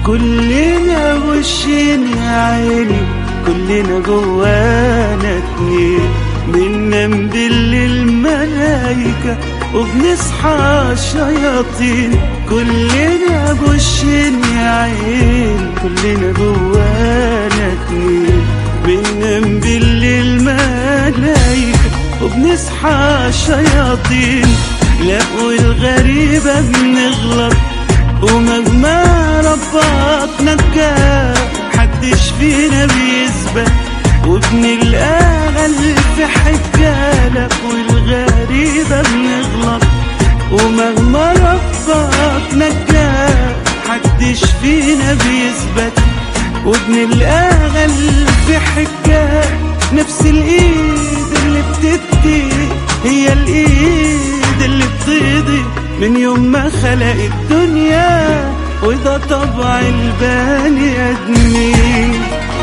كلنا وشين يا عيني كلنا جوانا اتنين بننام بالليل ملايكة وبنصحى شياطين كلنا بوشين يا عين كلنا جوانا اتنين بننام بالليل ملايكة وبنصحى شياطين لا والغريبة بنغلط ومهما ربك نجا محدش فينا بيثبت وبنلقى ألف حجالة والغريبة بنغلط ومهما ربك نجا محدش فينا بيثبت وبنلقى ألف حجة نفس الإيد اللي بتدي هي الإيد اللي بتضي من يوم ما خلق الدنيا وده طبع البني ادمين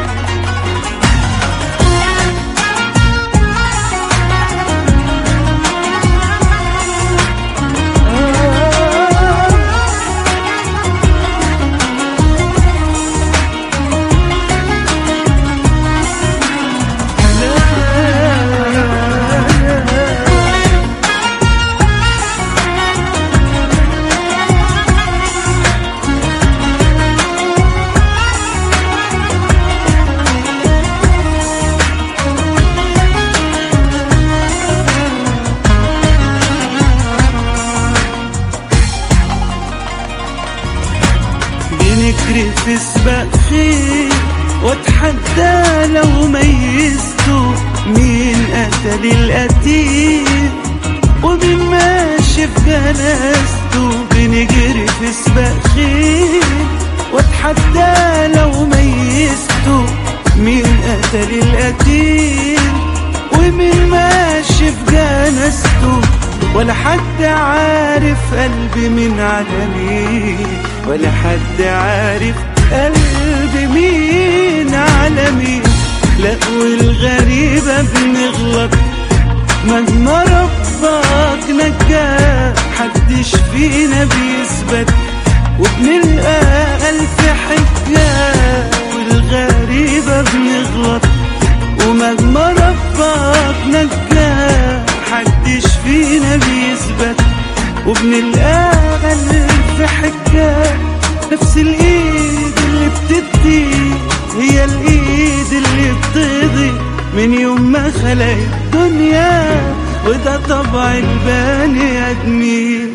بنجري في سباق خير واتحدى لو ميزته مين قتل القتيل ومين ماشي في جنازته بنجري في سباق خير واتحدى لو ميزته مين قتل القتيل ومين ماشي في جنازته ولا حد عارف قلبي من على مين ولا حد عارف قلبي مين على مين لا والغريبة بنغلط مهما ربك نجا محدش فينا بيثبت وبنلقى ألف حجة والغريبة بنغلط ومهما ربك نجا محدش فينا بيثبت وبنلقى ألف حجة نفس الإيد اللي بتدي هي الإيد اللي بتضي من يوم ما خلق الدنيا وده طبع البني آدمين